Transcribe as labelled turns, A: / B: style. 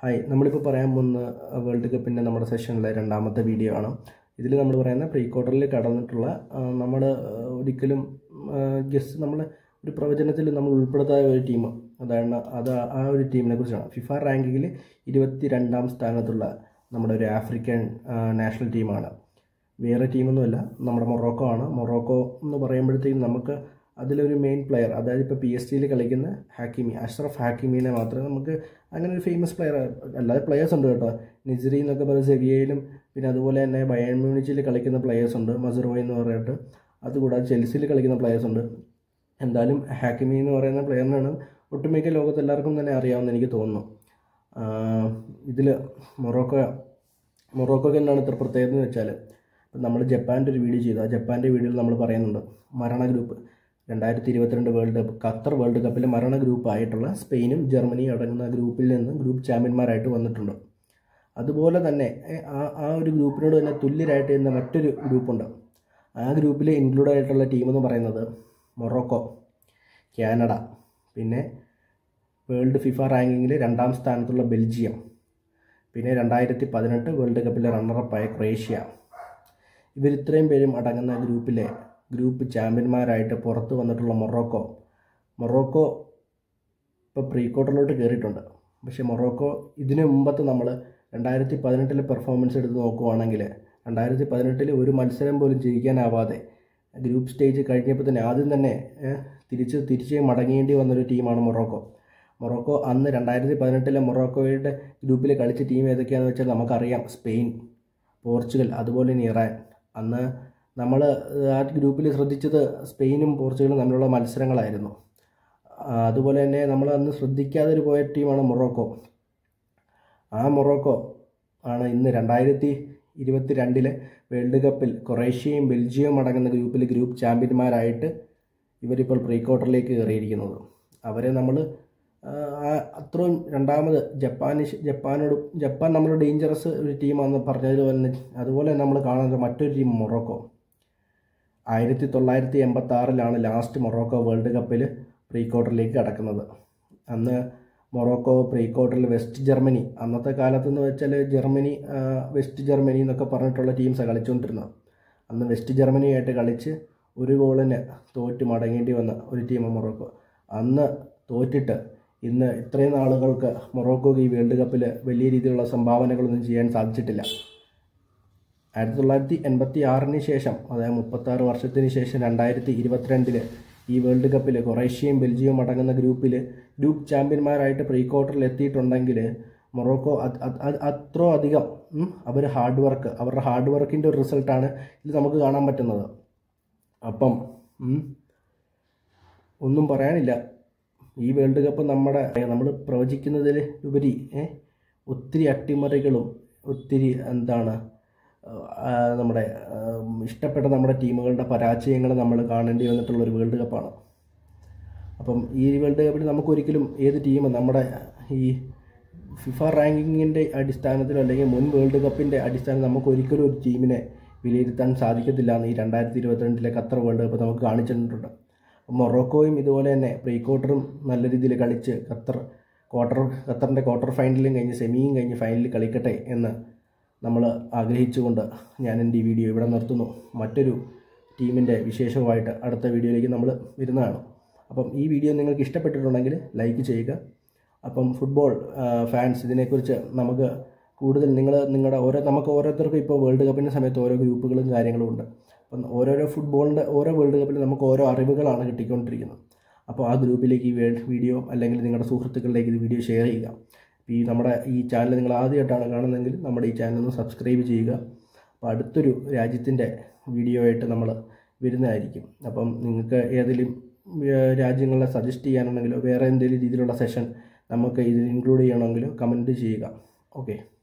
A: hi നമ്മളിപ്പോൾ പറയാൻ പോകുന്ന വേൾഡ് കപ്പിൻ്റെ നമ്മുടെ സെഷനിലെ രണ്ടാമത്തെ വീഡിയോ ആണ് ഇതിൽ നമ്മൾ പറയുന്ന പ്രീ ക്വാർട്ടറിൽ കടന്നിട്ടുള്ള നമ്മൾ ഒരിക്കലും ജസ്റ്റ് നമ്മൾ ഒരു പ്രവചനത്തിൽ നമ്മൾ ഉൾപ്പെടുത്താത്ത ഒരു ടീം അതാണ് അത് ആ ഒരു ടീമിനെ കുറിച്ചാണ് ഫിഫ റാങ്കിങ്ങിൽ ഇരുപത്തി രണ്ടാം സ്ഥാനത്തുള്ള നമ്മുടെ ഒരു ആഫ്രിക്കൻ നാഷണൽ ടീമാണ് വേറെ ടീമൊന്നുമല്ല നമ്മുടെ മൊറോക്കോ ആണ് മൊറോക്കോ എന്ന് പറയുമ്പോഴത്തേക്കും നമുക്ക് അതിലൊരു മെയിൻ പ്ലെയർ അതായത് ഇപ്പോൾ പി എസ് ടിയിൽ കളിക്കുന്ന ഹാക്കിമി അഷ്റഫ് ഹാക്കിമിനെ മാത്രമേ നമുക്ക് അങ്ങനെ ഒരു ഫേമസ് പ്ലെയർ അല്ലാതെ പ്ലെയേഴ്സ് ഉണ്ട് കേട്ടോ നിജറി എന്നൊക്കെ പറയുന്ന സെവിയയിലും പിന്നെ അതുപോലെ തന്നെ ബയൺ മ്യൂണിച്ചിൽ കളിക്കുന്ന പ്ലെയേഴ്സ് ഉണ്ട് മസറോയ് എന്ന് പറഞ്ഞിട്ട് അതുകൂടാതെ ചെൽസിയിൽ കളിക്കുന്ന പ്ലെയേഴ്സ് ഉണ്ട് എന്തായാലും ഹാക്കിമി എന്ന് പറയുന്ന പ്ലെയറിനാണ് ഒട്ടുമിക്ക ലോകത്ത് എല്ലാവർക്കും തന്നെ അറിയാമെന്ന് എനിക്ക് തോന്നുന്നു ഇതിൽ മൊറോക്കോ മൊറോക്കോയ്ക്ക് എന്താണ് ഇത്ര പ്രത്യേകത എന്ന് വെച്ചാൽ ഇപ്പം നമ്മൾ ജപ്പാൻ്റെ ഒരു വീഡിയോ ചെയ്തു ആ ജപ്പാൻ്റെ വീഡിയോയിൽ നമ്മൾ പറയുന്നുണ്ട് മരണ ഗ്രൂപ്പ് രണ്ടായിരത്തി ഇരുപത്തിരണ്ട് വേൾഡ് കപ്പ് ഖത്തർ വേൾഡ് കപ്പിലെ മരണ ഗ്രൂപ്പായിട്ടുള്ള സ്പെയിനും ജർമ്മനിയും അടങ്ങുന്ന ഗ്രൂപ്പിൽ നിന്ന് ഗ്രൂപ്പ് ചാമ്പ്യന്മാരായിട്ട് വന്നിട്ടുണ്ട് അതുപോലെ തന്നെ ആ ആ ഒരു ഗ്രൂപ്പിനോട് തന്നെ തുല്യരായിട്ട് ഇരുന്ന മറ്റൊരു ഗ്രൂപ്പുണ്ട് ആ ഗ്രൂപ്പിൽ ഇൻക്ലൂഡ് ആയിട്ടുള്ള ടീം എന്ന് പറയുന്നത് മൊറോക്കോ കാനഡ പിന്നെ വേൾഡ് ഫിഫ റാങ്കിങ്ങിൽ രണ്ടാം സ്ഥാനത്തുള്ള ബെൽജിയം പിന്നെ രണ്ടായിരത്തി പതിനെട്ട് വേൾഡ് കപ്പിലെ റണ്ണറപ്പായ ക്രൊയേഷ്യ ഇവരിത്രയും പേരും അടങ്ങുന്ന ഗ്രൂപ്പിലെ ഗ്രൂപ്പ് ചാമ്പ്യന്മാരായിട്ട് പുറത്ത് വന്നിട്ടുള്ള മൊറോക്കോ മൊറോക്കോ ഇപ്പോൾ പ്രീ ക്വാർട്ടറിലോട്ട് കയറിയിട്ടുണ്ട് പക്ഷേ മൊറോക്കോ ഇതിന് മുമ്പത്തെ നമ്മൾ രണ്ടായിരത്തി പതിനെട്ടിലെ പെർഫോമൻസ് എടുത്ത് നോക്കുവാണെങ്കിൽ രണ്ടായിരത്തി പതിനെട്ടിൽ ഒരു മത്സരം പോലും ജയിക്കാനാവാതെ ഗ്രൂപ്പ് സ്റ്റേജ് കഴിഞ്ഞപ്പോൾ തന്നെ ആദ്യം തന്നെ തിരിച്ച് തിരിച്ച് മടങ്ങേണ്ടി വന്നൊരു ടീമാണ് മൊറോക്കോ മൊറോക്കോ അന്ന് രണ്ടായിരത്തി പതിനെട്ടിലെ മൊറോക്കോയുടെ ഗ്രൂപ്പിൽ കളിച്ച ടീം ഏതൊക്കെയാണെന്ന് വെച്ചാൽ നമുക്കറിയാം സ്പെയിൻ പോർച്ചുഗൽ അതുപോലെ തന്നെ ഇറാൻ അന്ന് നമ്മൾ ആ ഗ്രൂപ്പിൽ ശ്രദ്ധിച്ചത് സ്പെയിനും പോർച്ചുഗലും തമ്മിലുള്ള മത്സരങ്ങളായിരുന്നു അതുപോലെ തന്നെ നമ്മൾ അന്ന് ശ്രദ്ധിക്കാതെ പോയ ടീമാണ് മൊറോക്കോ ആ മൊറോക്കോ ആണ് ഇന്ന് രണ്ടായിരത്തി ഇരുപത്തി രണ്ടിലെ വേൾഡ് കപ്പിൽ കൊറേഷ്യയും ബെൽജിയവും അടങ്ങുന്ന ഗ്രൂപ്പിൽ ഗ്രൂപ്പ് ചാമ്പ്യന്മാരായിട്ട് ഇവരിപ്പോൾ പ്രീ ക്വാർട്ടറിലേക്ക് കയറിയിരിക്കുന്നത് അവരെ നമ്മൾ അത്രയും രണ്ടാമത് ജപ്പാനിഷ് ജപ്പാനോട് ജപ്പാൻ നമ്മൾ ഡേഞ്ചറസ് ഒരു ടീമാണെന്ന് പറഞ്ഞതുപോലെ തന്നെ അതുപോലെ നമ്മൾ കാണുന്ന മറ്റൊരു ടീം മൊറോക്കോ ആയിരത്തി തൊള്ളായിരത്തി എൺപത്തി ആറിലാണ് ലാസ്റ്റ് മൊറോക്കോ വേൾഡ് കപ്പിൽ പ്രീ ക്വാർട്ടറിലേക്ക് കടക്കുന്നത് അന്ന് മൊറോക്കോ പ്രീ ക്വാർട്ടറിൽ വെസ്റ്റ് ജർമ്മനി അന്നത്തെ കാലത്ത് എന്ന് വെച്ചാൽ ജർമ്മനി വെസ്റ്റ് ജർമ്മനി എന്നൊക്കെ പറഞ്ഞിട്ടുള്ള ടീംസാണ് കളിച്ചുകൊണ്ടിരുന്നത് അന്ന് വെസ്റ്റ് ജർമ്മനിയായിട്ട് കളിച്ച് ഒരു ഗോളിന് തോറ്റ് മടങ്ങേണ്ടി വന്ന ഒരു ടീം മൊറോക്കോ അന്ന് തോറ്റിട്ട് ഇന്ന് ഇത്രയും നാളുകൾക്ക് മൊറോക്കോക്ക് ഈ വേൾഡ് കപ്പിൽ വലിയ രീതിയിലുള്ള സംഭാവനകളൊന്നും ചെയ്യാൻ സാധിച്ചിട്ടില്ല ആയിരത്തി തൊള്ളായിരത്തി എൺപത്തി ആറിന് ശേഷം അതായത് മുപ്പത്താറ് വർഷത്തിന് ശേഷം രണ്ടായിരത്തി ഇരുപത്തിരണ്ടിൽ ഈ വേൾഡ് കപ്പിൽ കൊറേഷ്യയും ബെൽജിയവും അടങ്ങുന്ന ഗ്രൂപ്പിൽ ഗ്രൂപ്പ് ചാമ്പ്യന്മാരായിട്ട് പ്രീ ക്വാർട്ടറിൽ എത്തിയിട്ടുണ്ടെങ്കിൽ മൊറോക്കോ അത്ര അധികം അവർ ഹാർഡ് വർക്ക് അവരുടെ ഹാർഡ് വർക്കിൻ്റെ ഒരു റിസൾട്ടാണ് ഇത് നമുക്ക് കാണാൻ പറ്റുന്നത് അപ്പം ഒന്നും പറയാനില്ല ഈ വേൾഡ് കപ്പ് നമ്മുടെ നമ്മൾ പ്രവചിക്കുന്നതിൽ ഉപരി ഒത്തിരി അട്ടിമറികളും ഒത്തിരി എന്താണ് നമ്മുടെ ഇഷ്ടപ്പെട്ട നമ്മുടെ ടീമുകളുടെ പരാജയങ്ങൾ നമ്മൾ കാണേണ്ടി വന്നിട്ടുള്ള ഒരു വേൾഡ് കപ്പാണ് അപ്പം ഈ വേൾഡ് കപ്പിൽ നമുക്കൊരിക്കലും ഏത് ടീം നമ്മുടെ ഈ ഫിഫ റാങ്കിങ്ങിൻ്റെ അടിസ്ഥാനത്തിലോ അല്ലെങ്കിൽ മുൻ വേൾഡ് കപ്പിൻ്റെ അടിസ്ഥാനത്തിൽ നമുക്ക് ഒരിക്കലും ഒരു ടീമിനെ വിലയിരുത്താൻ സാധിക്കത്തില്ല എന്ന് ഈ രണ്ടായിരത്തി ഇരുപത്തിരണ്ടിലെ ഖത്തർ വേൾഡ് കപ്പ് നമുക്ക് കാണിച്ചിട്ടുണ്ട് മൊറോക്കോയും ഇതുപോലെ തന്നെ പ്രീ ക്വാർട്ടറും നല്ല രീതിയിൽ കളിച്ച് ഖത്തർ ക്വാർട്ടർ ഖത്തറിൻ്റെ ക്വാർട്ടർ ഫൈനലും കഴിഞ്ഞ് സെമിയും കഴിഞ്ഞ് ഫൈനലിൽ കളിക്കട്ടെ എന്ന് നമ്മൾ ആഗ്രഹിച്ചുകൊണ്ട് ഞാൻ എൻ്റെ ഈ വീഡിയോ ഇവിടെ നിർത്തുന്നു മറ്റൊരു ടീമിൻ്റെ വിശേഷവുമായിട്ട് അടുത്ത വീഡിയോയിലേക്ക് നമ്മൾ വരുന്നതാണ് അപ്പം ഈ വീഡിയോ നിങ്ങൾക്ക് ഇഷ്ടപ്പെട്ടിട്ടുണ്ടെങ്കിൽ ലൈക്ക് ചെയ്യുക അപ്പം ഫുട്ബോൾ ഫാൻസ് ഇതിനെക്കുറിച്ച് നമുക്ക് കൂടുതൽ നിങ്ങൾ നിങ്ങളുടെ ഓരോ നമുക്ക് ഓരോരുത്തർക്കും ഇപ്പോൾ വേൾഡ് കപ്പിൻ്റെ സമയത്ത് ഓരോ ഗ്രൂപ്പുകളും കാര്യങ്ങളും ഉണ്ട് അപ്പം ഓരോരോ ഫുട്ബോളിൻ്റെ ഓരോ വേൾഡ് കപ്പിൽ നമുക്ക് ഓരോ അറിവുകളാണ് കിട്ടിക്കൊണ്ടിരിക്കുന്നത് അപ്പോൾ ആ ഗ്രൂപ്പിലേക്ക് ഈ വീഡിയോ അല്ലെങ്കിൽ നിങ്ങളുടെ സുഹൃത്തുക്കളിലേക്ക് ഇത് വീഡിയോ ഷെയർ ചെയ്യുക ഈ നമ്മുടെ ഈ ചാനൽ നിങ്ങൾ ആദ്യമായിട്ടാണ് കാണുന്നതെങ്കിൽ നമ്മുടെ ഈ ചാനൽ ഒന്ന് സബ്സ്ക്രൈബ് ചെയ്യുക അപ്പോൾ അടുത്തൊരു രാജ്യത്തിൻ്റെ വീഡിയോ ആയിട്ട് നമ്മൾ വരുന്നതായിരിക്കും അപ്പം നിങ്ങൾക്ക് ഏതെങ്കിലും രാജ്യങ്ങളെ സജസ്റ്റ് ചെയ്യാനുണ്ടെങ്കിലോ വേറെ എന്തെങ്കിലും രീതിയിലുള്ള സെഷൻ നമുക്ക് ഇതിൽ ഇൻക്ലൂഡ് ചെയ്യണമെങ്കിലോ കമൻറ്റ് ചെയ്യുക ഓക്കെ